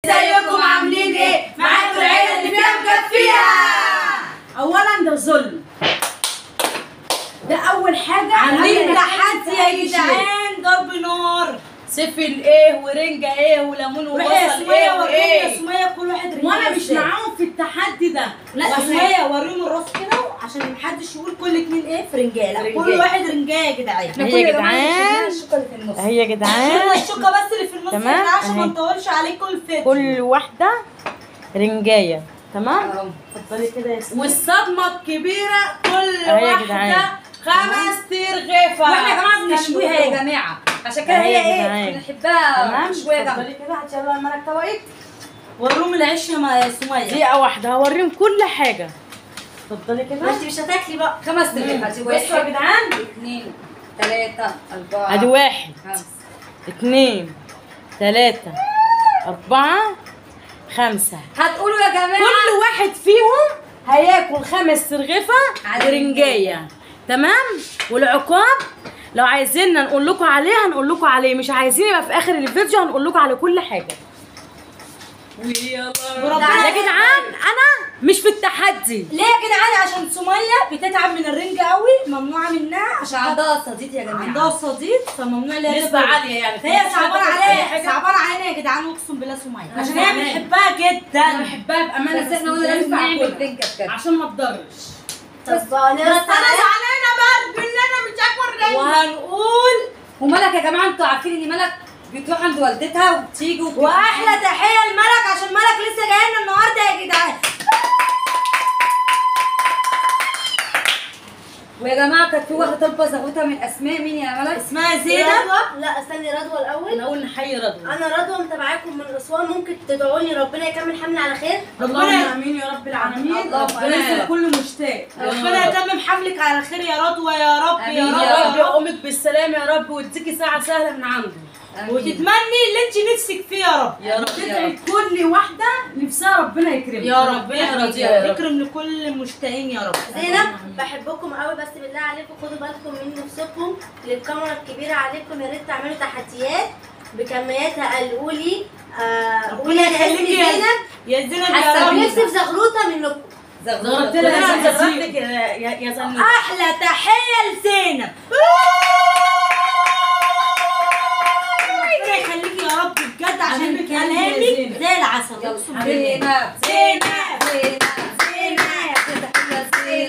ازيكم عاملين ايه؟ معاكم العيله اللي فيها مكفيها اولا ده ظلم ده اول حاجه عاملين قبل تحدي يا أي شيء. جدعان ضرب نار سفل ايه ورنجه ايه وليمون روحي يا وبصل سمية ايه وريني يا وايه سمية كل واحد رنجة وانا مش إزاي. معاهم في التحدي ده لا وإحنا- سمية وريهم الراس كده عشان محدش يقول كل اتنين ايه في رنجايه لا كل رنجاية. واحد رنجايه يا جدعان هي يا جدعان هي يا شلنا جدعان الشوكه بس اللي في النص تمام. كده عشان ما أهي. نطولش عليكم الفيديو كل واحده رنجايه تمام اتفضلي كده يا سمية والصدمه الكبيره كل أهي يا جدعان. خمس ترغيفه واحنا يا جماعه بنشويها يا جماعه عشان كده أهي يا هي ايه جدعان. بنحبها تمام مشويه جنب اتفضلي كده هاتي يلا الملك توقيت وروم العيش يا ما- يا سمية دقيقه واحده هوريهم كل حاجه اتفضلي كده ما انت مش هتاكلي بقى خمس دقايق بصوا يا واحد جدعان اثنين ثلاثة أربعة ادي واحد خمسة اتنين تلاتة أربعة خمسة هتقولوا يا جماعة كل واحد فيهم هياكل خمس ترغفة على رنجية تمام والعقاب لو عايزيننا نقول لكم عليه هنقول لكم عليه مش عايزين يبقى في اخر الفيديو هنقول لكم على كل حاجه وربنا يا جدعان انا مش في التحدي ليه يا جدعان عشان سمية بتتعب من الرنجة قوي ممنوعة منها عشان عندها صديق يا جماعة عندها صديق فممنوع ليها نسبة تاكل. عالية يعني فهي صعبانة أي عليا حاجة. صعبانة علينا يا جدعان اقسم بالله سمية عشان أنا هي كمان. بتحبها انا جدا بحبها بامانه بس احنا قلنا مش لازم هينفع نعمل أكلها. رنجة بجد عشان ما تضرش بس انا زعلانة برضه ان انا مش اكل رنجة وهنقول وملك يا جماعة انتوا عارفين ان ملك بتروح عند والدتها وبتيجي وبتبقى- واحلى تحية لملك عشان ملك لسه جاي لنا النهارده يا جدعان ويا جماعة كانت في واحدة طالبة زغوتها من اسماء مين يا ملك؟ اسمها زينب رضوى لا استني رضوى الاول الاول نحيي رضوى انا رضوى متابعاكم من اسوان ممكن تدعوا لي ربنا يكمل حملي على خير اللهم امين يا رب العالمين اللهم ربنا آمين. يسعد كل مشتاق ربنا يتمم حملك على خير يا رضوى يا رب يا آمين رب يا يا رب يا رب يقومك بالسلامه يا رب ويديكي ساعه سهله من عنده آمين. وتتمني اللي انت نفسك فيه يا رب يا رب يا تدعي رب كل واحده نفسها ربنا يكرمها يا رب ربنا يا يرضيها يا رب يكرم لكل المشتاقين يا رب زينب بحبكم قوي بس بالله عليكم خدوا بالكم من نفسكم للكاميرا الكبيره عليكم يا ريت تعملوا تحديات بكمياتها قالوا لي آه ربنا قولي أنا يخليكي اسمي يا زينب يا زينب حاسة يا رب بيك. نفسي في زغروطه منكم ضربت زغروتة لها ربنا زغرتك يا يا يا زنوب احلى تحيه لزينب ربنا يخليكي يا رب بجد عشان حبيبك يا كلامك زينب. زي العسل يلا. اقسم بالله زينب زينب زينب زينب زينب زينب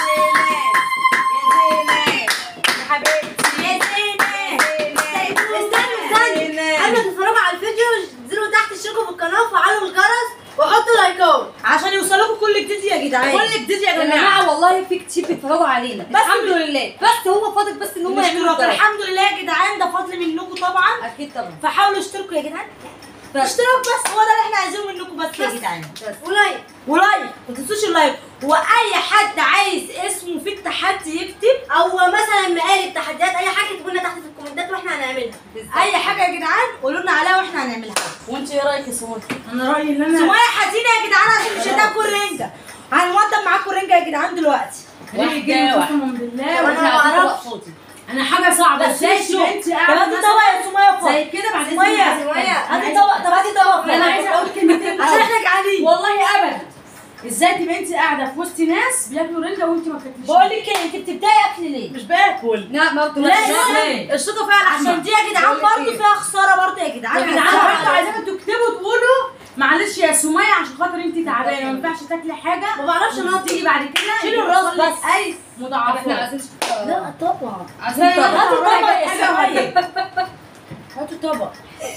يا حبيبتي يا زينب استنوا استنوا قبل ما تتفرجوا على الفيديو انزلوا تحت اشتركوا في القناه وفعلوا الجرس وحطوا لايكات عشان يوصلكم كل جديد يا جدعان كل جديد يا يا جماعه جماعة والله في كتير بيتفرجوا علينا بس الحمد لله بس هو فاضل بس ان هم يعملوا نشكرك الجرس الحمد لله يا جدعان ده فضل منكم طبعا اكيد طبعا فحاولوا اشتركوا يا جدعان بس. اشتراك بس هو ده اللي احنا عايزينه منكم بس يا جدعان بس ولايك ولايك ما تنسوش اللايك واي حد عايز اسمه في التحدي يكتب او مثلا مقالب تحديات اي حاجه تكتبوا لنا تحت في الكومنتات واحنا هنعملها بالظبط. اي حاجه يا جدعان قولوا لنا عليها واحنا هنعملها وانت ايه رايك يا سموت انا رايي ان انا سمية حزينه يا جدعان عشان مش هتاكل رنجه هنوضب معاكم رنجه يا جدعان دلوقتي ريحي جاي قسما بالله وأنا واحنا ما عايزين أعرفش. طبق صوتي انا حاجه صعبه بس ازاي شوف. تبقى انت طب قاعده هاتي مثلاً طبق يا سمية خد زي كده بعد سمية اذنك هاتي طبق طب هاتي طبق لا انا عايزه اقول كلمتين عشان احنا جعانين والله ابدا ازاي تبقى انت قاعده في وسط ناس بياكلوا رنجه وانت ما بتاكليش بقول لك ايه انت بتبداي اكل ليه؟ مش باكل لا ما قلت لا لا الشوكه فيها عشان دي يا جدعان بقول لك برضه إيه؟ فيها خساره برضه يا جدعان يا جدعان خسارة. برضه عايزاكم تكتبوا تقولوا معلش يا سمية عشان خاطر انت تعبانه ما ينفعش تاكلي حاجه ما بعرفش عشان تيجي بعد كده شيلوا الراس يحصل لك بس. اي احنا مضاعفات عايزين لا طبعا عشان هاتوا طبق يا حاجة سمية هاتوا طبق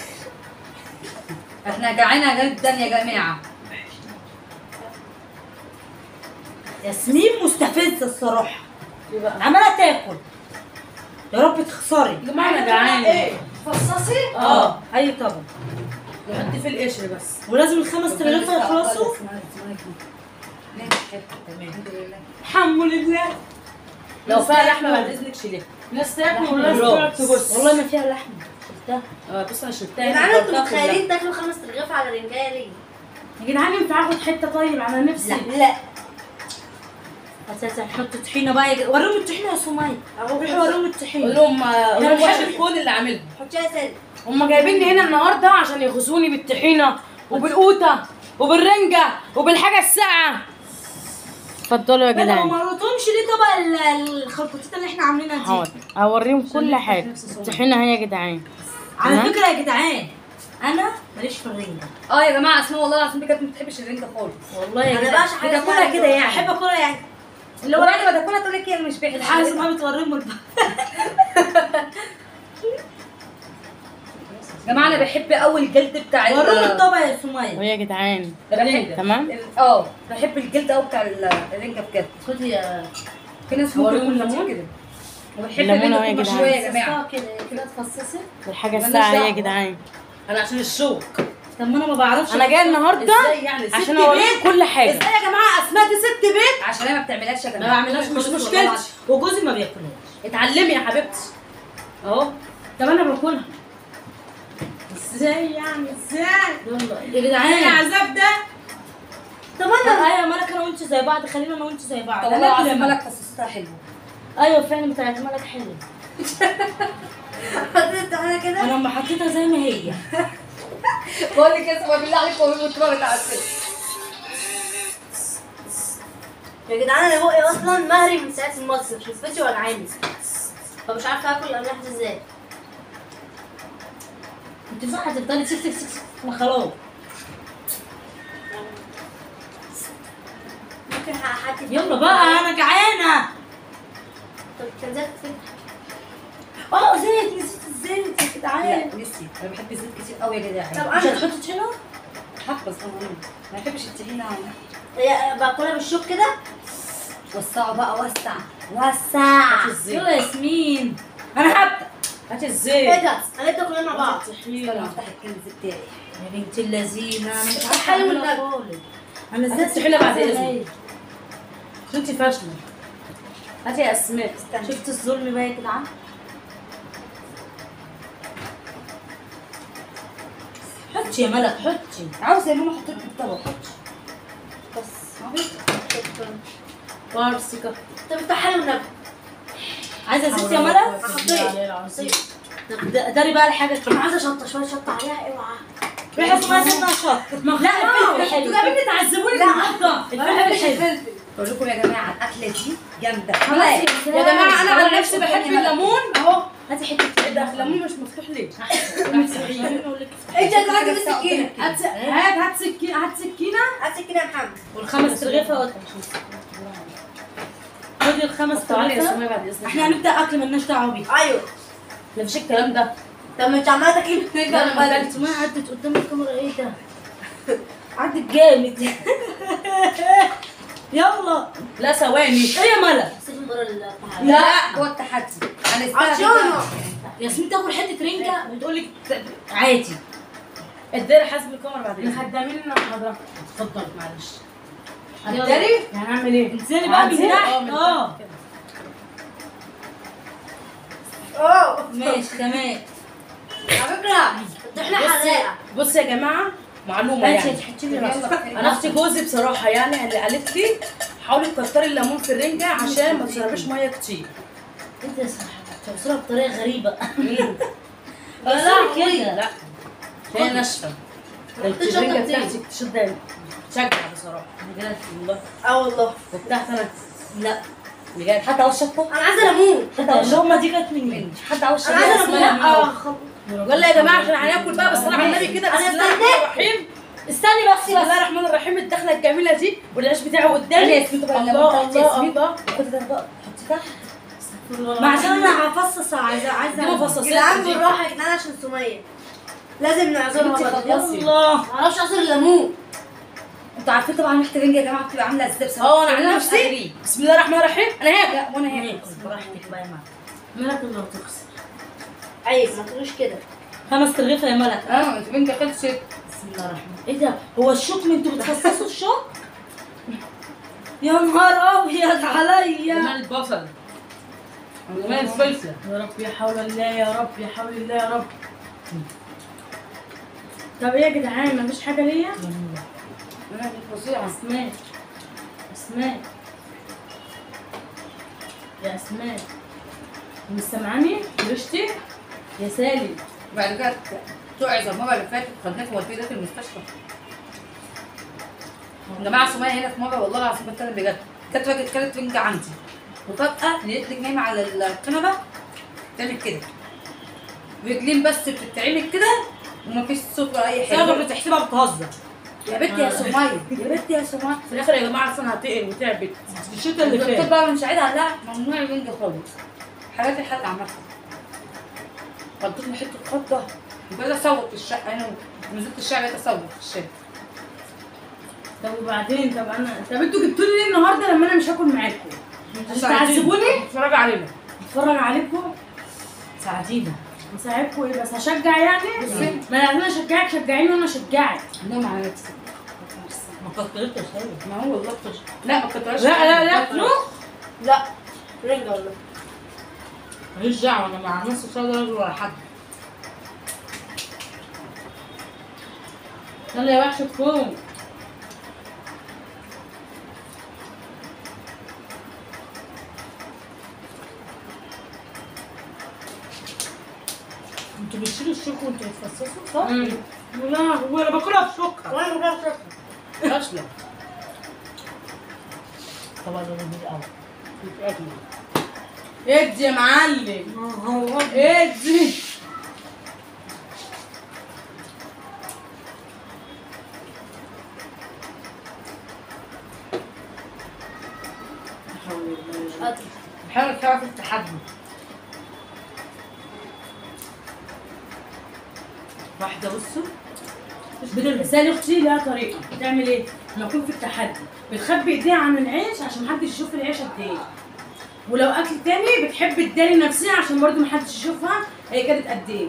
احنا جعانة جدا يا جماعة ياسمين مستفزه الصراحه عماله تاكل يا رب تخسري يا جماعه انا جعانه فصصي اه اي طبق حطي في القشر بس ولازم الخمس تغليف يخلصوا الحمد لله لو فيها لحمه بعد اذنك شيليها ناس تاكل وناس تقعد تبص والله ما فيها لحمه شفتها اه بس انا شلتها يا هنا جدعان انتوا وحطيتها متخيلين تاكلوا خمس رغيف على رنجايه ليه؟ يا جدعان ينفع اخد حته طيب على نفسي لا لا اساسا نحط طحينه بقى يا جدعان وريهم الطحينه يا سمية روحي وريهم قول الطحينه لهم قول لهم بنحب واحد الكون اللي عاملها حطيها سادة هم جايبيني هنا النهارده عشان يغزوني بالطحينه وبالقوطه وبالرنجه وبالحاجه الساقعه اتفضلوا يا انا جدعان ما مرتهمش ليه طبق ال- الخلطتين اللي احنا عاملينها دي حاضر اوريهم كل نفتح حاجه نفس الصورة. الطحينه اهي يا جدعان على تمام؟ فكره يا جدعان انا ماليش في الرنجه اه يا جماعه اسماء والله العظيم بجد ما بتحبش الرنجه خالص والله يا انا جدعان بعشق حاجه بتاكلها اسمها كده يعني رنجة. احب اكلها يعني اللي هو وبعد ما تاكلها تقول لك ايه انا مش بحب الحاسس ما بتوريهم الب- يا جماعه انا بحب قوي الجلد بتاع ال- وريهم الطبق يا سميه وهي يا جدعان بحب تمام ال- اه بحب الجلد قوي بتاع ال- الرنجه بجد خدي يا في ناس هوريهم ممكن الليمون؟ كده وبحب الليمون أهو يا الرنجه جدعان. شويه يا جماعه فصصتها كده كده اتفصصت الحاجه مالناش الساقعه دعوة. يا جدعان انا عشان الشوك طب ما انا ما بعرفش انا جايه النهارده ازاي يعني ست عشان اوريكم بيت كل حاجه ازاي يا جماعه اسماء دي ست بيت عشان انا ما بتعملهاش يا ما جماعه بعملهاش مش خالص والله مشكلتي. العظيم. وجوزي ما بياكلهاش اتعلمي يا حبيبتي اهو طب انا باكلها ازاي يعني ازاي يلا يا جدعان ايه العذاب ده طب انا ايوه مالك انا وانت زي بعض خلينا انا وانت زي بعض طب أنا والله آكل العظيم يا مالك فصصتها حلو ايوه فعلا بتاعت مالك حلو حطيت انا كده انا لما حطيتها زي ما هي بقول لك يا اسماء بالله عليك هو بيتفرج على الفيلم يا جدعان انا بقي اصلا مهري من ساعه المصيف شفتي ولا عيني فمش عارفه اكل الاملاح دي ازاي انت صح هتفضلي سك سك سك سك. انا خلاص ممكن حد يلا بقى انا جعانه طب كان زي تفتح اه زيت نسيت الزيت يا جدعان لا نسي انا بحب الزيت كتير قوي يا جدعان طب مش انا هتحطي طحينه حبه صغيره ما بحبش الطحينه هي باكلها بالشوك كده وسعوا بقى وسع وسع الزيت يلا ياسمين انا هبدا هات الزيت ايه ده انا انت كلنا مع بعض استنى طحينه افتح الكنز بتاعي يا بنت اللذينه انا مش عارفه حلو اعملها النبي. خالص انا هات ازاي الطحينة بعد إذنك إذنك. انت فاشله هاتي يا اسماء شفت الظلم بقى يا جدعان حطي يا ملك حطي عاوزه يا ماما حطيت في الطبق حطي بس شكرا بارسي كده طب افتح حلو النبي عايزه يا ستي يا ملك حطيت. د- داري بقى الحاجه انا عايزه شطه شويه شطه عليها اوعى ريحه اسمها سنه شط لا الفلفل حلو انتوا جايبين تعذبوني النهارده الفلفل حلو بقول لكم يا جماعه الاكله دي جامده يا جماعه انا عن نفسي بحب الليمون اهو هاتي حته ايه ده الليمون مش مفتوح ليه انت هتاخدي بالسكينه هات هات هات سكينه هات سكينه هات سكينه يا محمد والخمس ترغيفه وقت خدي الخمس تعالي يا ترغيفه سمية بعد اذنك احنا هنبدا اكل مالناش دعوه بيه ايوه مفيش الكلام ده طب ما انت عماله تاكلي لا رنجه انا ما اكلت ما عدت قدام الكاميرا ايه ده عدت جامد يلا لا ثواني ايه يا ملك سيبي من بره التحدي لا هو التحدي عطشانه ياسمين تاكل حته رنجه بتقول لك عادي الدار حاسب الكاميرا بعد اذنك خدامين حضرتك اتفضل معلش الداري يعني هنعمل ايه؟ انزلي بقى من هنزل؟ تحت اه، من اه تحت كده. اه ماشي تمام على فكره احنا حراقه بصي يا جماعه معلومه ماشي يعني تحطي لي يلا. راسك انا اختي جوزي بصراحه يعني اللي قالت لي حاولي تكتري الليمون في الرنجه عشان ما تشربيش ميه كتير انت صح توصلها بطريقه غريبه لا لا كده لا هي ناشفه تشرب الرنجه كتير. بتاعتي بتشد تشجع بصراحه بجد والله اه والله وبتاعت انا لا بجد حتى عاوز شطه انا عايزه ليمون حتى عاوز اللقمه دي كانت من مين؟ حد عاوز انا عايزه ليمون اه خلاص. ولا يا جماعه عشان هناكل بقى بس طلع على النبي كده بسم أنا الله الرحمن الرحيم استني بس بسم الله الرحمن الرحيم الدخله الجميله دي والعيش بتاعه قدامي يا ياسمين طبعا الليمون الله تحت يا الله ياسمين. الله خدي ده بقى حطي تحت ما عشان انا هفصص عايزه دي عايزه مفصصات جدعان دي. بالراحه يا جدعان عشان سميه لازم نعذرها انتي برضه. خلصي. الله ما اعرفش اعصر الليمون انتوا عارفين طبعا ريحه الرنجه يا جماعه بتبقى عامله ازاي بصراحه اه انا عن نفسي بسم الله الرحمن الرحيم انا هاكل لا وانا هاكل هاكل براحتك بقى يا ملك ملك اللي هتخسر عيب ما تقولوش كده خمس ترغيفه يا ملك اه الرنجه خلصت بسم الله الرحمن ايه ده هو الشوك من انتوا بتفصصوا الشوك يا نهار ابيض عليا ومال البصل ومال الفلفل يا رب يا حول الله يا رب يا حول الله يا رب طب ايه يا جدعان مفيش حاجه ليا انا فظيعه اسماء اسماء يا اسماء مش سامعاني رشتي يا سالي بعد كده تقعد المره اللي فاتت خدناك وديتك المستشفى يا جماعه سمية هنا في مره والله العظيم بتكلم بجد كانت راجل كانت رنجة عندي وفجأة لقيت لك نايمة على الكنبة تعمل كده رجلين بس بتتعمل كده ومفيش صوت ولا أي سبب حاجة بتحسبها بتهزر يا بنتي يا سمية يا بنتي يا سمية في الاخر يا جماعه اصلا هتقل وتعبت الشتا اللي الدكتور فات بقى مش عايز على ممنوع الرنجة خالص حاجات الحلقة عامة حطيت حتة خطة وبقيت أصوت في الشقة أنا ونزلت الشارع بقيت أصوت في الشارع طب وبعدين طب انا طب انتوا جبتوا لي ليه النهارده لما انا مش هاكل معاكم عشان تعذبوني اتفرج علينا اتفرج عليكم ساعدينا مساعدكم ايه بس هشجع يعني بصي. ما انا عايزين اشجعك شجعيني وانا اشجعك نوم على نفسك ما كترتش حاجه ما هو والله بتش... لا ما كترش لا لا لا نو لا رنجة والله ماليش دعوه انا ما عملتش صدر راجل ولا حد يلا يا وحش تكون انتوا بتشيلوا الشوك وانتوا بتفصصوا صح؟ مم. لا هو انا باكلها بشوكها وانا مجرد شكرا فاشله طبعا ده جميل قوي يتاكل ادي يا معلم هو ادي حاول تعرف التحدي واحده بصوا بتغسلي اختي لها طريقه بتعمل ايه؟ لما اكون في التحدي بتخبي ايديها عن العيش عشان محدش يشوف العيش قد ايه ولو اكل تاني بتحب تداري نفسها عشان برضو محدش يشوفها هي كانت قد ايه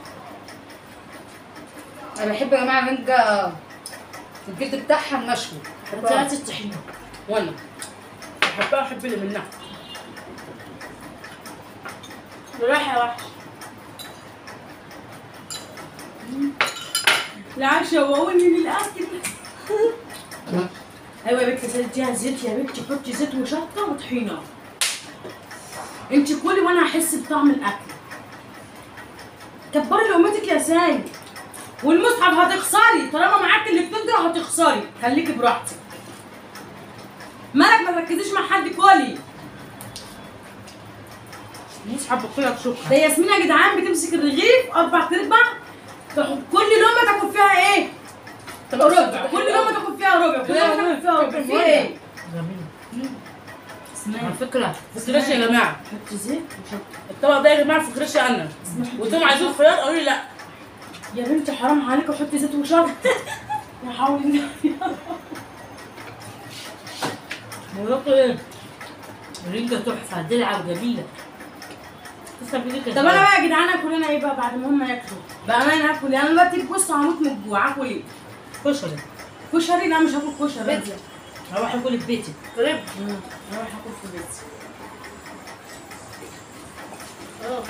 انا بحب يا جماعه الرنجة الجلد بتاعها المشوي بتاعت الطحينه وانا بحبها احب اللي منها رايح يا وحش لا شوقوني للاكل ايوه يا بنتي سالتيها زيت يا بنتي حطي زيت وشطه وطحينه انت كلي وانا هحس بطعم الاكل كبري لقمتك يا ساي والمصحف هتخسري طالما معاك اللي بتقدر هتخسري خليكي براحتك مالك ما تركزيش مع حد كلي مصحف باكلها بشوكها ده ياسمين يا جدعان بتمسك الرغيف اربع ارباع تاخد كل لقمه تاخد فيها ايه؟ ربع كل لقمه تاخد فيها ربع كل لقمه تاخد فيها ربع في ايه؟ جميل اسمعي على فكره فكرش يا جماعه حطي زيت وشطه الطبق ده يا جماعه فكرش انا وانتم عايزين خيار قالوا لي لا يا بنتي حرام عليك وحطي زيت وشطه يا حول الله بقول ايه الرنجة تحفة دلعة وجميلة تسلم ايدك يا طب انا زلمة. بقى يا جدعان اكل انا ايه بقى بعد ما هم ياكلوا بقى انا اكل يعني انا دلوقتي بص هموت من الجوع اكل ايه؟ كشري كشري لا مش هاكل كشري بيتزا هروح اكل في بيتي رب مم. هروح اكل في بيتي اه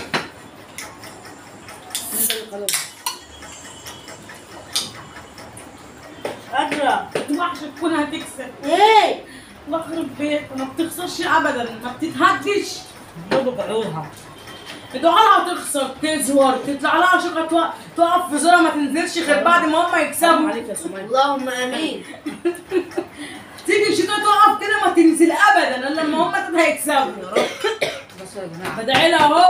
قادرة وحش تكون هتكسب ايه الله يخرب بيتك ما بتخسرش ابدا ما بتتهدش برضه بعيونها دعاء تخسر تزور تطلع لها شقة توقف, تقف في زورها ما تنزلش غير بعد ما هم سلام يكسبوا عليك يا سمية اللهم امين تيجي الشقة تقف كده ما تنزل ابدا الا لما هم تبقى هيكسبوا بس يا جماعه بدعي لها اهو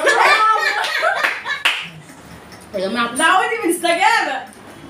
يا جماعة دعوتي مستجابة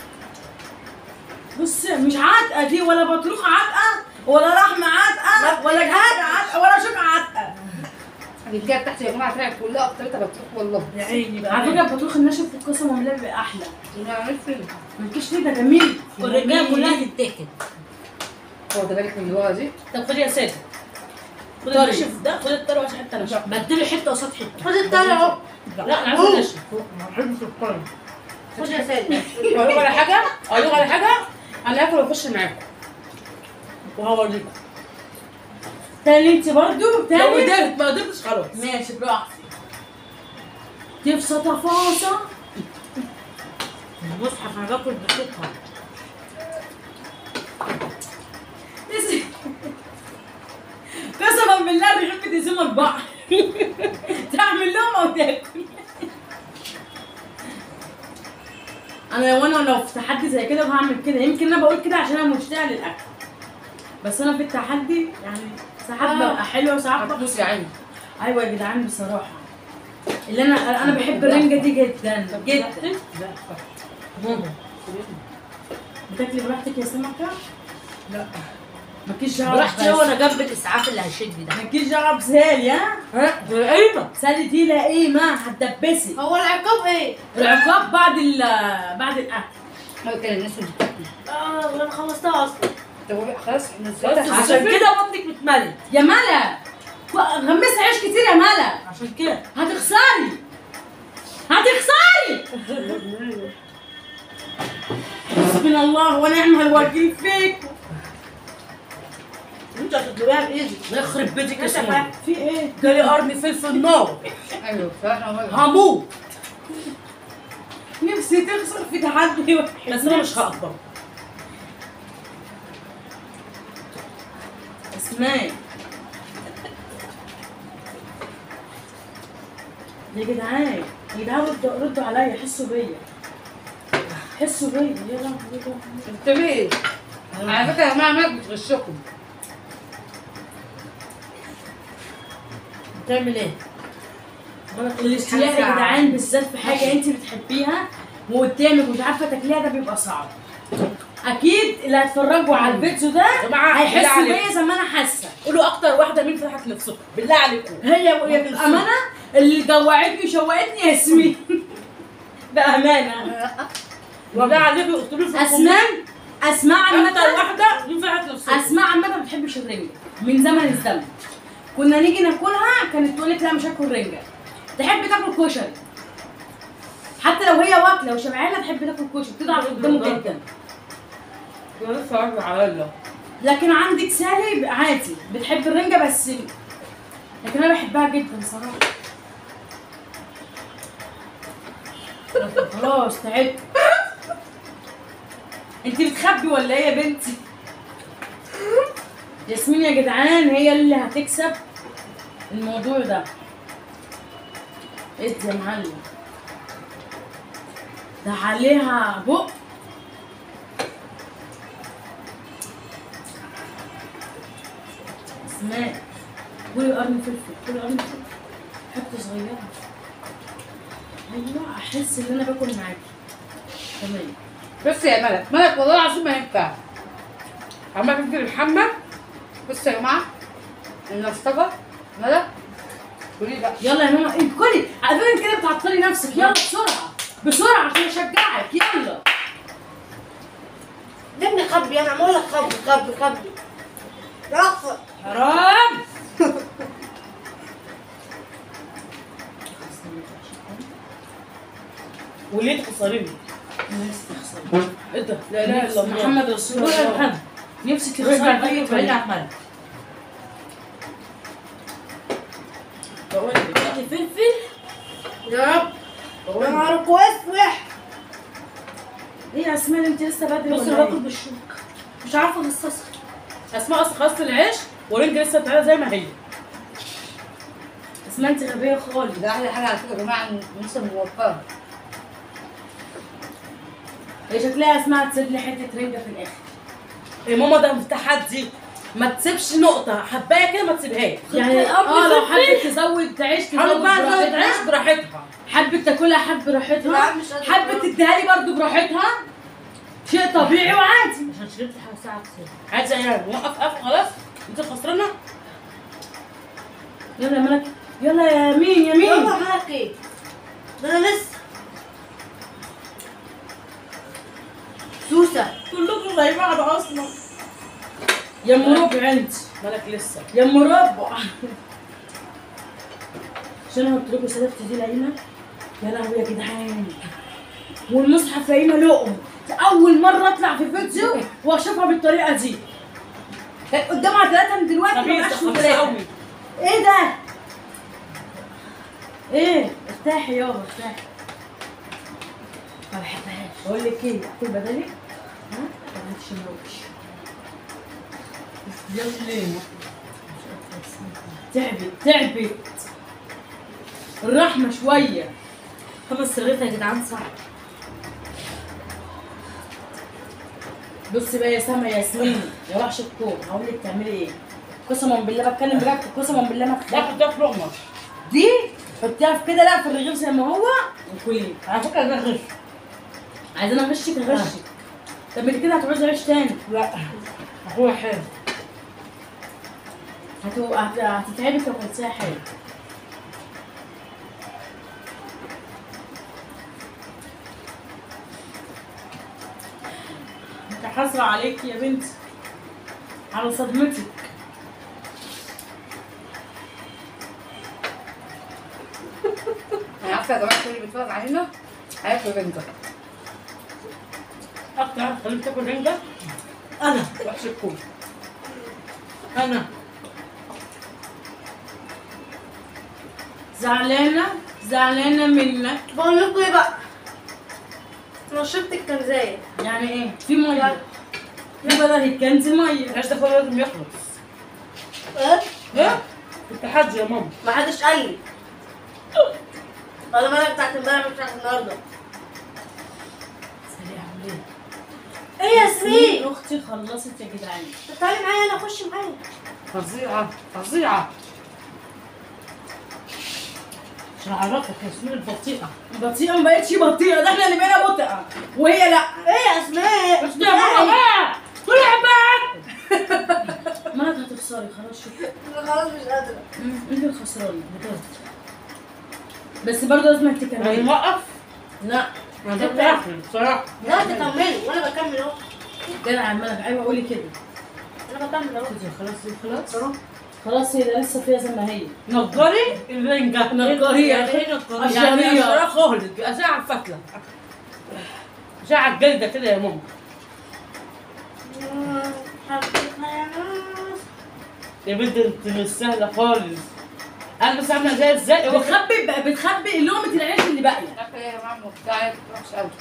بص مش عتقة دي ولا بطروخ عتقة ولا لحمة عتقة ولا جهاد عتقة ولا شوكة عتقة الرجاله بتاعتي يا جماعه طلعت كلها اكترتها بتروح والله يا عيني بقى على فكرة البطروخ الناشف في القسم والله بيبقى احلى انا نفسي مالكيش فيه ده جميل والرجالة كلها تتاكل هو ده بالك من اللي ورا دي طب خد يا سيدي خد طري. النشف ده خد الطري عشان حتى نشف بديله حتة قصاد حتة خد الطري اهو لا انا عايز النشف ما بحبش الطري خد يا سيدي اقول لكم على حاجه اقول لكم على حاجه انا اكل واخش معاكم وهوريكم تاني انت برضو لو تاني قدرت ما قدرتش خلاص ماشي براحتك تفصى تفاصة المصحف انا باكل بشوكها قسما بالله الرغيف بتقسموا لبعض تعمل لهم او تاكل انا لو انا لو في تحدي زي كده وهعمل كده يمكن انا بقول كده عشان انا مشتاقه للاكل بس انا في التحدي يعني ساعات آه. ببقى حلوه وساعات ببقى هتبوس يا عيني ايوه يا جدعان بصراحه اللي انا انا بحب الرنجه دي جدا جدا لا بتاكلي براحتك يا سمكه لا مالكيش دعوه براحتي هو بس. انا جنب الاسعاف اللي هيشد ده مالكيش دعوه بسالي ها ها ده قيمه سالي دي لا ايه ما هتدبسي هو العقاب ايه؟ العقاب بعد ال بعد الاكل ما كان الناس اللي بتاكل اه انا خلصتها اصلا طب خلاص احنا بس نسيتها. عشان كده بطنك متملي يا ملا غمسي عيش كتير يا ملا عشان كده هتخسري هتخسري حسبنا الله ونعم الوكيل فيك انت هتطلبيها بايدك يخرب بيتك يا سماء في ايه جالي قرن فلفل نار ايوه فاحنا مرة. هموت نفسي تخسر في تحدي واحد بس انا مش هقدر اسمعي يا جدعان يا جدعان ردوا ردوا عليا حسوا بيا حسوا بيا يا لهوي يا لهوي. انت ليه؟ على فكره يا جماعه مالك بتغشكم بتعمل ايه؟ الاشتياق يا جدعان بالذات في حاجه انت بتحبيها وقدامك ومش عارفه تاكليها ده بيبقى صعب اكيد اللي هيتفرجوا على الفيديو ده يا جماعة، بالله هيحسوا عليكم. بيا زي ما انا حاسه قولوا اكتر واحده مين فتحت نفسكم بالله عليكم هي وهي بالامانه اللي جوعتني وشوقتني ياسمين بامانه بالله عليكم قلت له في اسماء اسماء اكتر عامه واحده مين فتحت نفسكم اسماء عامه ما بتحبش الرنجه من زمن الزمن كنا نيجي ناكلها كانت تقول لك لا مش هاكل رنجه تحب تاكل كشري حتى لو هي واكله وشبعانه تحب تاكل كشري بتضعف قدامه جدا انا لسه راجع على الله لكن عندك سالي عادي بتحب الرنجه بس لكن انا بحبها جدا صراحه خلاص تعبت انت بتخبي ولا ايه يا بنتي ياسمين يا جدعان هي اللي هتكسب الموضوع ده ادي يا معلم ده عليها بق اسماء كلي قرن فلفل كلي قرن فلفل حته صغيره ايوه احس ان انا باكل معاكي تمام بص يا ملك ملك والله العظيم ما ينفع عمال تفكر الحمى بص يا جماعه المصطفى ملك قولي بقى يلا يا ماما انت كلي على فكره انت كده بتعطلي نفسك يلا بسرعه بسرعه عشان اشجعك يلا دمني خبي انا عمال لك خبي خبي خبي رفض حرام وليه تخسريني؟ الناس تخسر ايه ده؟ لا اله الا الله محمد رسول روح يا الله محمد نفسي روح تخسري بقى باي بعيد يا طريقه احمد بقول لك بتاكلي فلفل يا رب بقول يا لك نهارك اسوح ايه يا اسماء انت لسه بدري بص ولا انا باكل ايه؟ بالشوك مش عارفه افصصها اسماء اصلا خلصت العيش ورنج لسه بتاعتها زي ما هي اسماء انت غبيه خالص ده احلى حاجه على فكره يا جماعه إن لسه موفره هي شكلها اسمها تسيب لي حته رنجه في الاخر يا ماما ده في تحدي ما تسيبش نقطه حبايه كده ما تسيبهاش يعني اه لو حبت تزود عيش حاول تزود بقى تزود براحتها عيش براحتها حبت تاكلها حب لا، براحتها مش قادرة. حبت تديها لي برضه براحتها شيء طبيعي وعادي عشان شربت حاجه ساعه كتير عايزه ايه نوقف قف خلاص انت خسرانه يلا يا ملك يلا يا مين يا يلا مين معاك ايه ده انا لسه سوسه كلكم زي بعض اصلا يا ام ربع انت مالك لسه يا ام ربع عشان انا قلت لكم صدفت دي العيمه يا لهوي يا جدعان والمصحف يا ايمه لقم اول مره اطلع في فيديو واشوفها بالطريقه دي كانت قدامها ثلاثه من دلوقتي ما بقاش خبيثه في خبيثه ثلاثه قوي ايه ده؟ ايه؟ ارتاحي يابا ارتاحي ما بحبهاش بقول لك ايه اكل بدلي؟ ها؟ ما تشمروش يلا تعبت تعبت الرحمة شوية خمس رغيف يا جدعان صعب بصي بقى يا سما ياسمين يا وحش الكوم هقول لك تعملي ايه قسما بالله بتكلم بجد قسما بالله ما تخافي باخد ده في لقمه دي حطيها في كده لا في الرغيف زي ما هو وكلي على فكره ده غش عايزين اغشك اغشك طب انت كده هتعوزي عيش تاني لا اخويا حلو هتو... هت... هتتعبك لو كلتيها حلو انت حاسرة عليك يا بنتي على صدمتك انا عارفه يا جماعه كل اللي بيتفرج علينا هياكلوا رنجه اكتر واحد خليك تاكل رنجه انا وحش الكوم انا زعلانة زعلانة منك بقول لكم ايه بقى انا شربت الكنزايه يعني ايه في مية في بدل الكنز مية العيش ده كله لازم يخلص ايه ايه التحدي يا ماما ما حدش قال لي ولا مالك بتاعت امبارح مش بتاعت النهارده سريع ليه ايه يا ياسمين اختي خلصت يا جدعان طب تعالي معايا انا اخش معايا فظيعه فظيعه عشان اعرفك ياسمين البطيئه بطيئة ما بقتش بطيئة ده احنا اللي بقينا بطيئة وهي لا ايه يا اسماء بس ده يا ماما بقى طلع بقى مالك هتخسري خلاص شوفي أنا خلاص مش قادره انت الخسرانة بجد بس برضه لازم يعني تكملي نوقف لا انا ده بتاكل بصراحه لا تكملي وانا بكمل اهو جدع عمالك ايوه قولي كده انا بكمل اهو خلاص خلاص خلاص هي ده لسه فيها زي ما هي نجري الرنجة نجرية. يعني ايه نجرية؟ قشرية. يعني قشرة خالص أشعة الفتلة أشعة الجلدة كده يا ماما حبيتنا يا ناس يا بنت انت مش سهلة خالص أنا بس عاملة زي ازاي هو خد بتخبي بتخبي لقمة العيش اللي باقية عارفة ايه يا جماعة بتاعت وحش قوي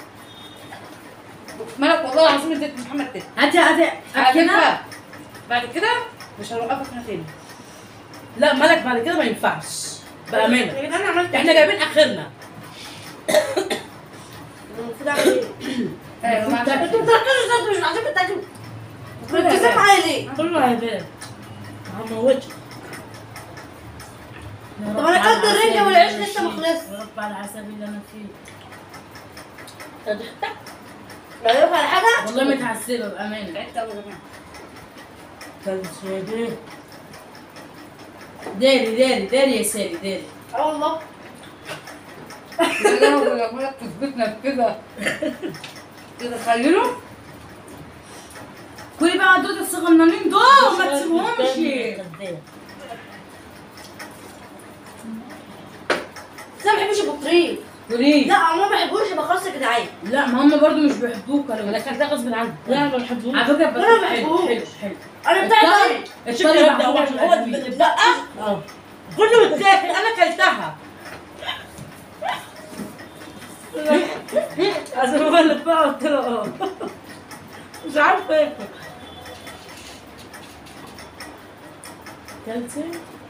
مالك والله العظيم اديت محمد تاني هاتي هاتي بعد كده كده بعد كده مش هنوقفك هنا تاني لا مالك بعد كده ما ينفعش بأمانة يا جدعان عملت احنا جايبين آخرنا المفروض اعمل ايه؟ ايوه ما عشان- انتوا بتركزوا ازاي مش عايزين تاكلوا مركزين معايا ليه؟ كله هيبان هموتك طب انا اكلت الرنجة والعيش لسه ما خلصش. يا رب على العذاب اللي انا فيه لا يروح على حاجه؟ والله متعذبة بأمانة تعبت قوي يا جماعة كان سيدي داري داري داري يا سالي داري اه والله يا لهوي يا ولد تثبتنا كده تتخيلوا كلي بقى دول الصغننين دول ما تسيبهمش كذاب. بس انا ما بحبش البطريق كلي لا انا ما بحبوش يبقى خلاص يا جدعان لا ما هم برضو مش بيحبوك ولا انا كان ده غصب عني لا ما بحبوش على فكرة أنا ما حلو بحبوش. حلو حلو انا بتاعي طيب الشكل الطري يبدا هو محبوب عشان هو الأدمي. اللي بقى اه كله متاكل انا كلتها عشان هو اللي بقى قلت له اه مش عارفه ايه كلتي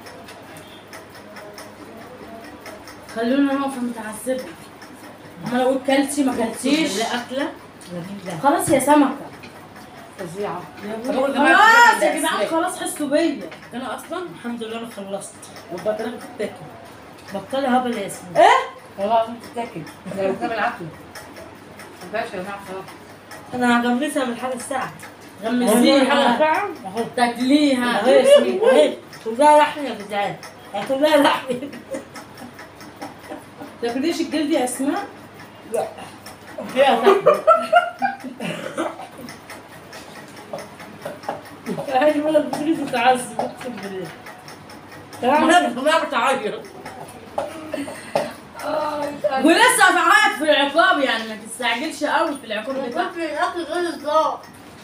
خلونا نقف متعذبة عمال اقول كلتي ما كلتيش لا اكله جميله خلاص يا سمكة فظيعه خلاص بقول يا جماعة يا جدعان خلاص حسوا بيا انا اصلا الحمد لله انا خلصت والبطاريه بتتاكل بطلي هبل يا ياسمين والله العظيم بتتاكل ده لو كان بالعافيه ما ينفعش يا جماعه خلاص انا هجمسها من حاجه الساعه غمسيها فعلا اهو تاكليها اهو يا ياسمين اهي كلها لحم يا جدعان اهي كلها لحم تاكليش الجلد يا اسماء فيها لحم هاي الولد بتريد تتعذب اقسم بالله كمان كلها بتعيط ولسه هتعيط في العقاب يعني ما تستعجلش قوي في العقاب من بتاعك كتر الاكل غير الظاهر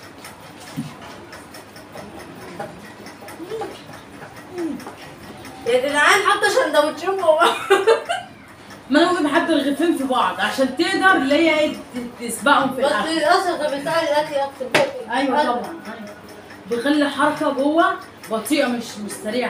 يا جدعان حتى سندوتشين جوه ما انا ممكن بحب الرغيفين في بعض عشان تقدر اللي هي ايه ت- تسبقهم في بس الاكل للاسف ده بيساعد الاكل اكتر بقي ايوه طبعا أيوة. بيخلي الحركه جوه بطيئه مش مش سريعه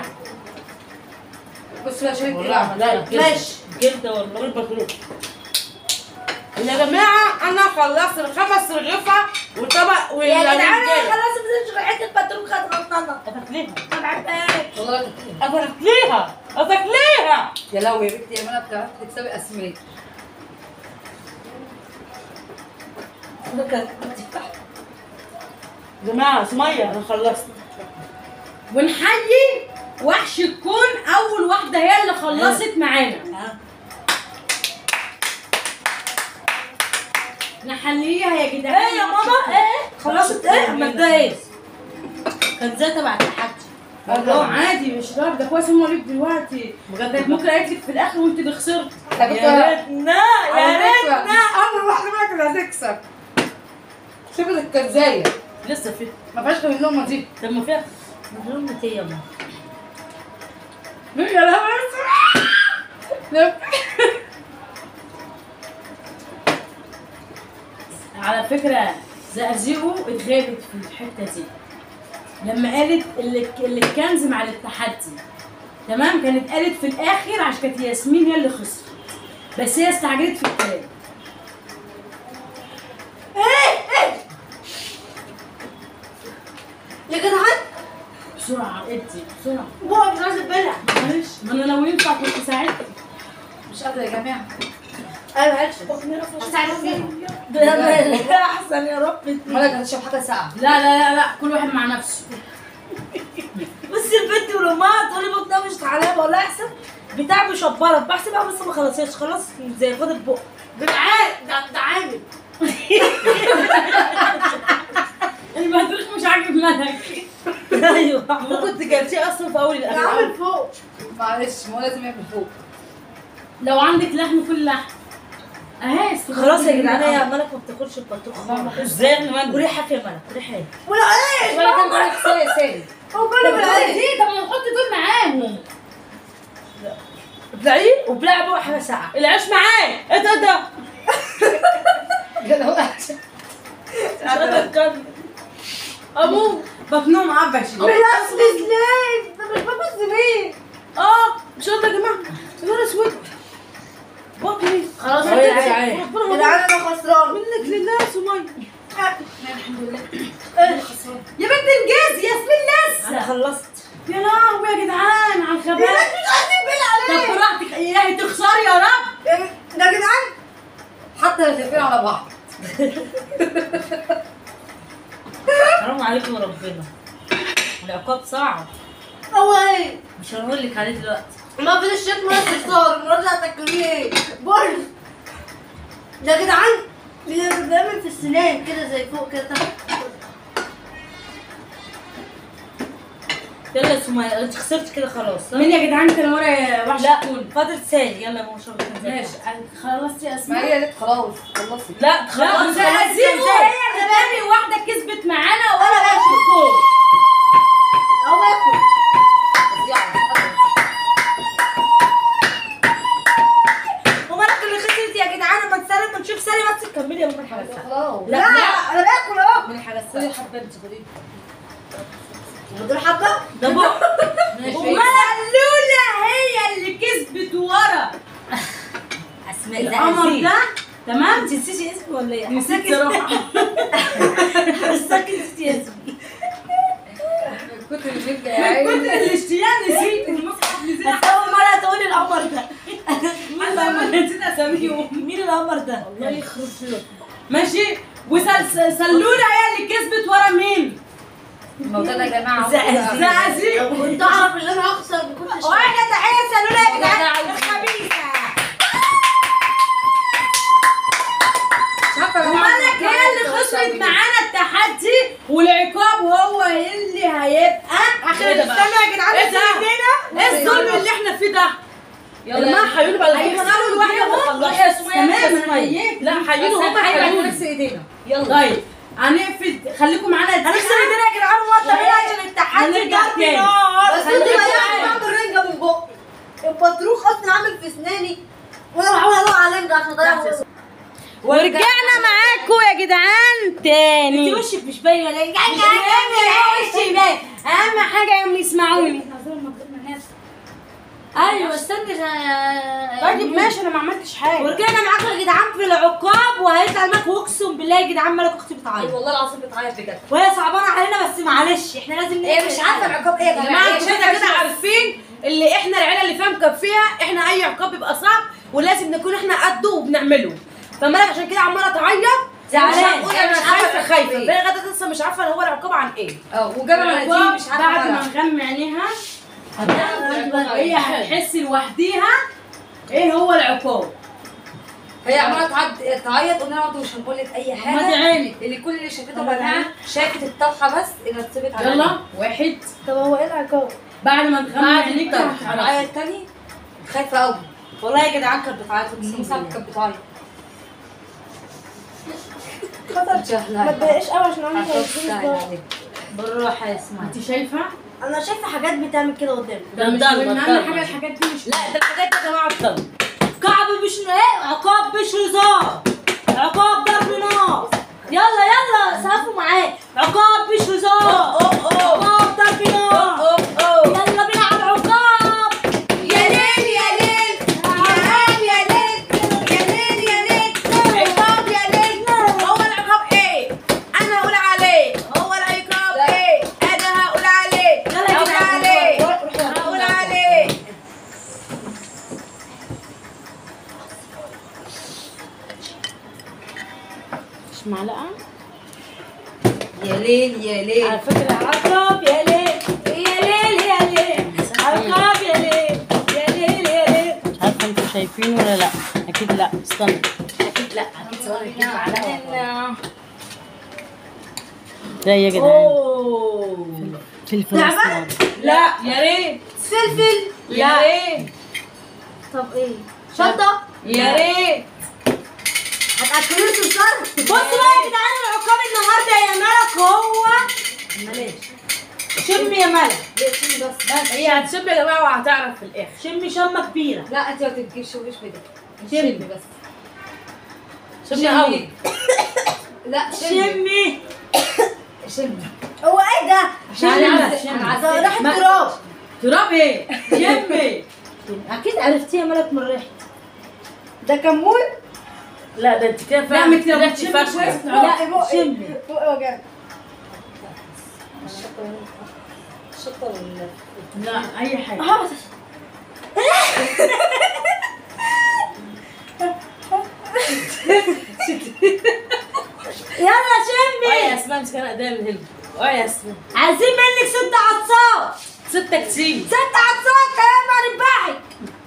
بص يا شريك والله لا الجلد ماشي. الجلد والله يا جماعه انا خلصت الخمس رغيفه وطبق يا جدعان انا والرجالة. خلاص مش حته بطروخه غلطانه أتاكليها ما بحبهاش والله لا تاكليها أتاكليها أتاكليها يا لهوي يا بنتي يا منى بتعرفي تكسبي اسماء يا جماعة سمية أنا خلصت ونحيي وحش الكون اول واحده هي اللي خلصت معانا نحليها يا جدعان إيه يا ماما إيه خلصت إيه ما ده إيه كان زي تبع التحدي اه عادي مش ضرب ده كويس هم ليك دلوقتي كانت ممكن قالت لك في الاخر وانت اللي خسرت يا يا ريتنا يا ريتنا اول واحده بقى كانت هتكسب شوفي الكنزايه لسه في ما فيهاش غير اللقمه دي طب ما فيها مليون يا ماما يا لهوي على فكره زقزقه اتغابت في الحته دي لما قالت اللي اللي الكنز مع التحدي تمام كانت قالت في الاخر عشان كانت ياسمين هي اللي خسرت بس هي استعجلت في الكلام يا جدعان بسرعه ادي بسرعه بقى مش عايز ابلع معلش ما انا لو ينفع كنت ساعدتك مش قادره يا جماعه انا معلش اساعدك فيها ده احسن يا رب مالك هتشرب حاجه ساقعه لا لا لا لا كل واحد مع نفسه بس البنت ولما تقولي بطنها مش عليها بقول لها احسن بتاع مشبرة بحسبها بس ما خلصتش خلاص زي خدت بق جدعان ده ده عامل البطريق مش عاجب مالك ايوه ممكن تجرتيه اصلا في اول ده الاكل عامل فوق معلش ما هو لازم يعمل فوق لو عندك لحم كل لحم اهي استغربت خلاص يا من جدعان الأمر. يا ملك ما بتاكلش البطروخ ازاي يا ملك وريحك يا ملك ريحه ايه ولا ايه ولا كان معاك سالي سالي هو كله طب بالعيش ليه طب ما نحط دول معاهم ابلعيه وبلع بقى حاجه ساعه العيش معاه ايه ده ده يا لهوي مش قادرة اتكلم ابوه بطنهم عبش بالعكس ليه ده مش ببص ليه اه مش قادرة يا جماعه يا نهار اسود بطني خلاص أهو يا جدعان. يا جدعان انا خسران منك لله يا سمية يا بنت انجازي ياسمين انا لسه خلصت يا لهوي يا جدعان على الخباث مش عايزين بلا طب عليه براحتك الهي تخسري يا رب ده يا جدعان حتى الاثنين على بعض حرام عليكم يا ربنا العقاب صعب هو ايه مش هنقول لك عليه دلوقتي ما في الشيك ما استفسار المرة دي هتاكليه ايه بول ده يا جدعان بي- بيعمل في السنان كده زي فوق كده يلا يا سمية انت خسرت كده خلاص ها؟ مين يا جدعان كان ورا وحش لا الكون فاضل سالي يلا يا ماما شرب ماشي خلصتي يا ما اسماء هي قالت خلاص خلصي لا لا خلاص زقزقه خلاص هي اللي تاني واحده كسبت معانا وانا أنا وحش الكون هو ياكل فظيعة، مش قادرة. ومالك اللي خسرت يا جدعان اما تسالي اما نشوف سالي بس تكملي يا ماما الحاجه الساعة. خلاص لا لا انا باكل اهو من الحاجه خدي الساعة. حبه انت خدي ودول حبه ده بق ماشي وملولة هي اللي كسبت ورا اسماء القمر ده تمام انت نسيتي اسمي ولا ايه؟ نسيت صراحه حساك نسيتي اسمي كنت اللي بيبقى يا من عيني كتر الاشتياق نسيت المصحف نسيت بس اول مره تقولي القمر ده انا نسيت اساميهم مين القمر ده؟ الله يخرب بيوتك. ماشي وسلولة هي اللي كسبت ورا مين؟ الموضوع ده يا جماعه زقزق. زقازيق لو كنت اعرف ان انا هخسر ما كنتش واحدة تحية سلولة يا جدعان جدعان. الخبيثة مش عارفه يا جماعه ومالك هي اللي خسرت معانا التحدي والعقاب هو اللي هيبقى اخر استنى يا جدعان ايه ده؟ ايه الظلم اللي احنا فيه ده؟ يا جماعه حيوني بقى هيخسروا الواحدة ما يا سمية تمام يا انا سمية هيك لا حيوني هم حيوني نفس ايدينا يلا طيب هنقفل خليكم معانا هنكسر ايدينا يا جدعان وقت عشان التحدي هنرجع ضرب تاني. نار بس انتوا ضيعتوا بعض الرنجه من بقي البطروخ اصلا عامل في اسناني وانا بحاول ادور على الرنجه عشان اضيع ورجعنا معاكم يا جدعان انت تاني وشك مش باين ولا ايه؟ وشي باين اهم حاجه يوم يسمعوني ايوه استني طيب ماشي انا ما عملتش حاجه ورجعنا معاكم يا جدعان في العقاب وهيطلع معاكم اقسم بالله يا جدعان مالك اختي اي بتعيط والله العظيم بتعيط بجد وهي صعبانه علينا بس معلش احنا لازم هي نقفل مش عارفه الحلقة. العقاب ايه يا يا جماعه جماعه هي انتوا شايفة كده كده عارفين اللي احنا العيله اللي فيها مكفيها احنا اي عقاب بيبقى صعب ولازم نكون احنا قده وبنعمله فمالك عشان كده عماله تعيط زعلان. مش هنقول انا مش عارفة خايفه خايفه إيه. فهي غدا لسه مش عارفه هو العقاب عن ايه اه وجابها مناديل العقاب مش عارفه بعد ما مالها. نغمي عينيها هتعرف هي هتحس لوحديها ايه هو العقاب هي عماله تعد- تعيط قلنا لها برضه مش هنقول لك اي مادي حاجه عينك اللي كل اللي شافته غمضي بناها عينك. شافت الطرحه بس انها اتثبت على يلا واحد طب هو ايه العقاب؟ بعد ما تغمي بعد عينيك الطرحه هتعرفي تعيط تاني خايفه قوي والله يا جدعان كانت بتعيط اقسم مصعب بالله كانت بتعيط خطر ما تضايقش قوي عشان انا مش عايزين بالراحه يا اسماعيل انت شايفه انا شايفه حاجات بتعمل كده قدامي ده مش ضلمة، مهم. ضلمة. اهم حاجه الحاجات دي مش لا ده الحاجات دي يا جماعه الضلمه كعب مش ايه عقاب مش هزار عقاب ضرب نار يلا يلا سقفوا معايا عقاب مش هزار عقاب ضرب نار يلا بينا على العقاب يا ليل يا ليل يا ليل يا ليل يا ليل يا ليل عقاب يا ليل هو العقاب ايه انا هقول عليه هو العقاب ايه انا هقول عليه يلا يا هقول جدعان. عليه روح- روح- روح- هقول عليه مش معلقه يا ليل يا ليل على فكرة عقاب يا ليل يا ليل يا ليل عقاب يا ليل يا ليل يا ليل مش عارفه انتوا شايفين ولا لا اكيد لا استنى اكيد لا اكيد ثواني كده معلقه ده يا جدعان اوه فلفل لعبة؟ اسمر لا يا ريت فلفل يا ريت طب ايه شطه يا ريت هتاكلوني صرصار بصوا بقى يا جدعان العقاب النهارده يا ملك هو معلش شم يا ملك بس بس هي هتشم يا جماعه وهتعرف في الاخر شم شمه كبيره لا انت ما تجيبش وش بدك شم. شم بس شم قوي لا شم شمي شم هو ايه ده؟ تعالي على انا شم عارفه ريحه تراب تراب ايه شمي اكيد عرفتيها ملك من ريحتي ده كمون لا ده انت كده لا، فاهمه انت كده لو بتشمي بتشمي كويس كويس تعرفي. لا شمي بقى وجع الشطه وال لا اي حاجه اه بس يلا اه يا شمي اسماء امسك انا ايديا من هنا اه يا اسماء عايزين منك ست عطسات ستة كتير ست عطسات يا ما رباحي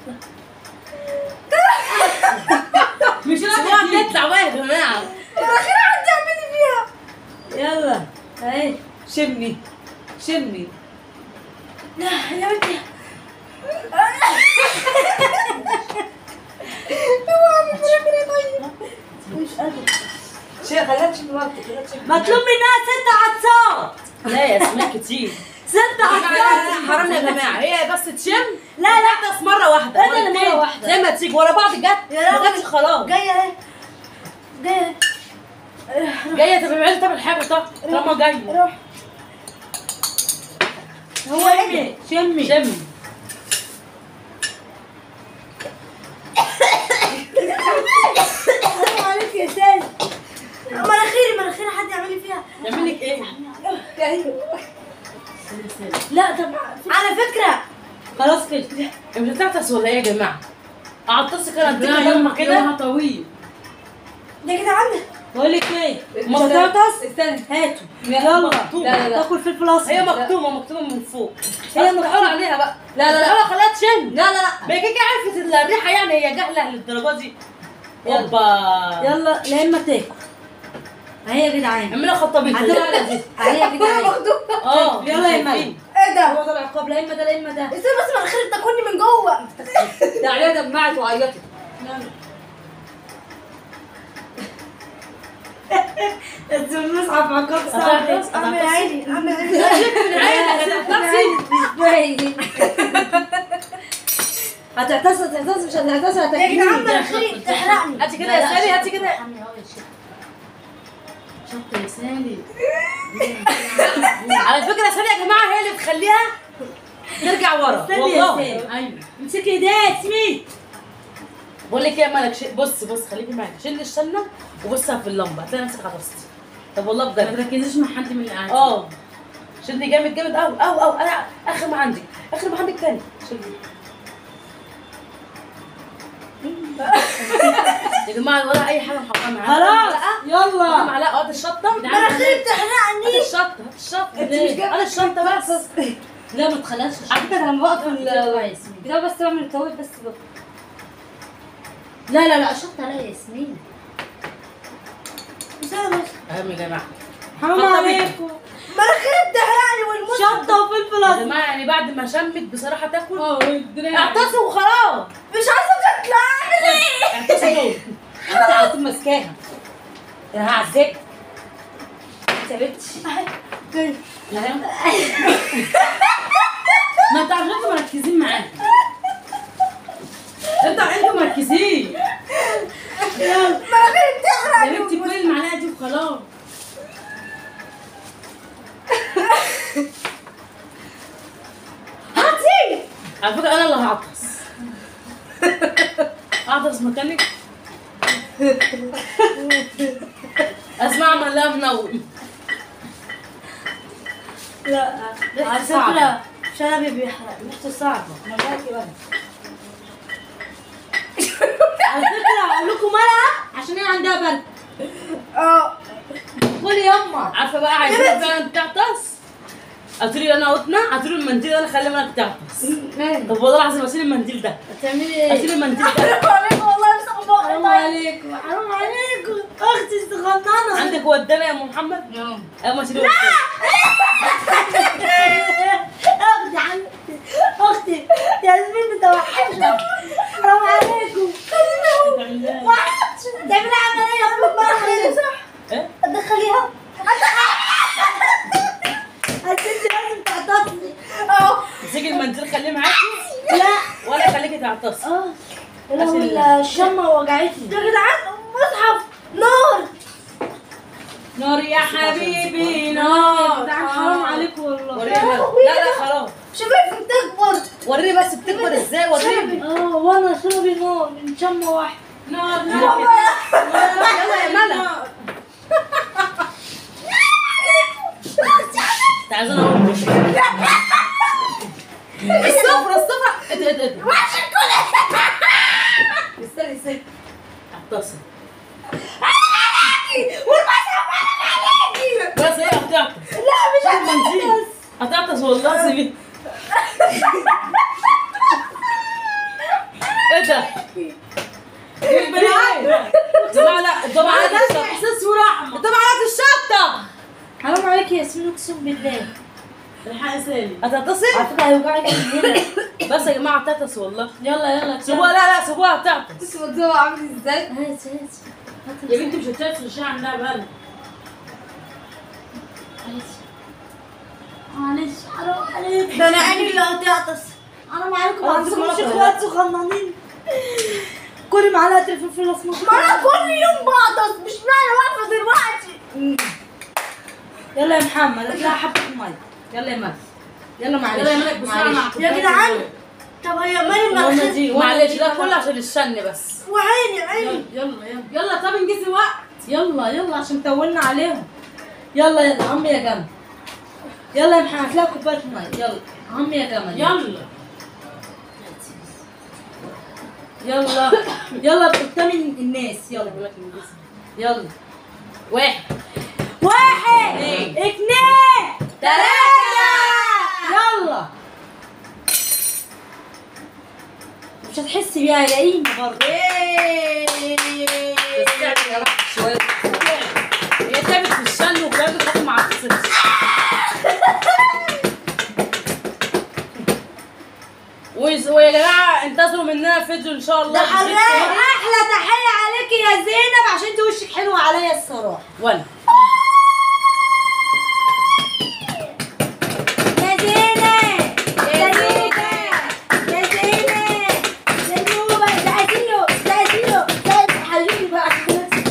مش سيبوها تطلع بقى يا جماعه الاخيره حد يعمل لي فيها يلا اهي شمي شمي لا يا بنتي مش قادر شيء خليها تشم وقتك خليها تشم مطلوب منها ست عطسات لا يا اسماء كتير ست عطسات حرام يا جماعه هي بس تشم لا لا تحدث مره واحده لا، لا، مرة مرتين. واحدة. زي ما تيجي ورا بعض جت يا ما لهوي. جاتش خلاص جايه اهي جايه جايه تبقى عايزه تعمل حاجه طب طالما جايه روح هو ايه شمي شم حرام عليك يا سيد مناخيري مناخيري حد يعمل لي فيها يعمل لك ايه؟ لا طب على فكره خلاص كده مش هتعطس ولا ايه يا جماعه؟ اعطسك انا اديك لا، ضربه يومها- كده يومها طويل يا جدعان بقول لك ايه ما بطاطس استنى هاتوا لا، يلا مكتوب. لا، لا، لا. تاكل فلفل اسمر هي مكتومه مكتومه من فوق هي هي مكتومة. مكتومه عليها بقى لا، لا، لا. لا خليها تشم لا لا لا ما هي كده عرفت الريحه يعني هي جهله للدرجه دي اوبا يلا لا اما تاكل اهي يا جدعان اعملها خطابين عندنا على دي اهي يا جدعان اه يلا يا شايفين؟ ملك ايه ده هو ده العقاب لا اما ده لا اما ده استنى بس مناخيري بتاكلني من جوه ده عليها دمعت وعيطت لازم نصعب عقاب هتعطس؟ صعب اعمل عيني اعمل عيني هتعتص هتعتص مش هتعتص يا هتاكلني جدعان مناخيري بتحرقني هاتي كده يا سالي هاتي كده شط لساني على فكره يا سالي يا جماعه هي اللي بتخليها ترجع ورا استني يا والله سالي ايوه امسكي ايديك اسمي بقول لك ايه يا ملك ش- بص بص خليكي معايا شيل الشنه وبصها في اللمبه هتلاقي نفسك عطستي طب والله ما بجد تركزيش مع حد من اللي قاعدين اه شدي جامد جامد قوي قوي قوي انا اخر ما عندي اخر ما عندك تاني شدي يا جماعه ولا اي حاجه محطوطه معاها خلاص معلقه يلا معلقه هات الشطه مناخيري بتحرقني هات الشطه هات الشطه ليه؟ هات الشطه بس لا ما تخليهاش على فكره انا لما بقف في يلا ال- يا ياسمين كده بس بعمل التوابل بس بقى. لا لا لا شطه لا يا ياسمين اهم يا جماعه حرام شطة عليكم مناخيري بتحرقني والموز شطه وفلفل يا اسود جماعه يعني بعد ما شمت بصراحه تاكل اه والدراع اعتصوا وخلاص مش عايزه تطلع اعمل ايه؟ اعتصوا دول انت على طول ماسكاها انا هعذبك انت يا بنتي ما انتوا عشان انتوا مركزين معايا انتوا انتوا مركزين مناخيري بتحرق يا بنتي كل المعلقه دي وخلاص هاتي على فكره انا اللي هعطس اعطس مكانك اسمع من لا منوم لا على صعبة. فكره شنبي بيحرق ريحته صعبه مالك بقى على فكره اقول لكم ملعب عشان هي عندها برد اه قولي يما عارفه بقى عايزين فعلا تعطس قلتلي انا قطنا قلتلي المنديل ده انا خلي بالك تعطس طب والله العظيم اشيل المنديل ده هتعملي ايه؟ اشيل المنديل ده حرام عليكم والله امسحوا بقى حرام عليكم حرام عليكم اختي استغنانه عندك ودانا يا ام محمد يلا ايوه ما شيلوش اختي عن- اختي ياسمين متوحشه حرام عليكم تعملي عمليه قبل مناخيري صح ايه تدخليها انت لازم تعطسي اه امسكي المنديل خليه معاكي لا ولا خليكي تعطسي اه عشان- الشمه وجعتني يا جدعان مصحف نار نار يا حبيبي نار يا جدعان حرام عليكم والله وريني بقى. لا لا خلاص شفايفي بتكبر وريني بس بتكبر ازاي وريني اه وانا شربي نار من شمه واحده نار نار يلا يا ملا انت عايزين اقول الصفرة الصفرة ايه ده ايه ده استني استني اعتصم بس ايه هتعطس لا مش المنديل هتعطس والله سيبيه ايه ده؟ البني ادم جماعة لا ده معاك الشطة احساس ورحمه ده معاك الشطة حرام عليك يا ياسمين اقسم بالله الحق سالي هتعتصم؟ على فكره هيوجعك من هنا بس يا جماعة هتعطس والله يلا يلا سيبوها لا لا سيبوها هتعطس بص الموضوع عامل ازاي هات هات يا بنتي مش هتعرفي عشان عندها برد معلش حرام عليك ده انا عيني اللي هتعطس حرام عليكم أنا ما عندكم عندكمش مرض. اخوات صغننين كل معلقه الفلفل الاسمر ما انا كل يوم بعطس مش معنى واقفه دلوقتي يلا يا محمد هتلاقي حبه ميه يلا يا مالك يلا معلش يلا يا مالك بسرعة مع معلش. يا جدعان طب هي مالي وانا مناخيري دي وانا معلش دي ده كله عشان الشن بس وعيني عيني يلا يلا يلا طب انجزي وقت يلا يلا عشان طولنا عليهم يلا يلا عمي يا جمل يلا يا محمد هتلاقي كوبايه ميه يلا عمي يا جمل يلا يلا يلا قدام الناس يلا يلا واحد واحد اثنين اثنين ثلاثة يلا مش هتحسي بيها يا ايمي برضه بس يعني يا بقى شويه هي تعبت في الشن وكمان بتاكل مع الصفر ويز- ويا جماعه انتظروا مننا فيديو ان شاء الله ده جديد حراق قريب. احلى تحيه عليكي يا زينب عشان انت وشك حلو عليا الصراحه وانا يا زينب يا زينب يا زينب يا نوبه ده عايزينه ده عايزينه ده حبيبي بقى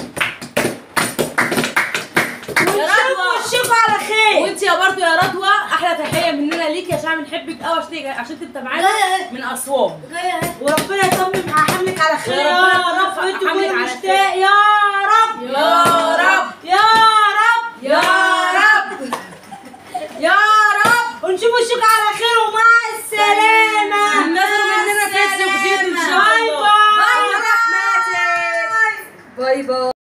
يا رضوى ونشوفوا على خير وانت يا برضو يا رضوى احلى تحيه مننا ليكي عشان بنحبك قوي عشان عشان تبقى معانا لا. من اسوان جايه اهي وربنا يتمم على حملك على خير يا يا ربنا رب يتمم انت حملك كل على مشتاق يا رب يا رب. يا رب يا رب يا رب ونشوف الشوك على خير ومع السلامة النظر مننا فيديو جديد ان شاء باي الله باي باي باي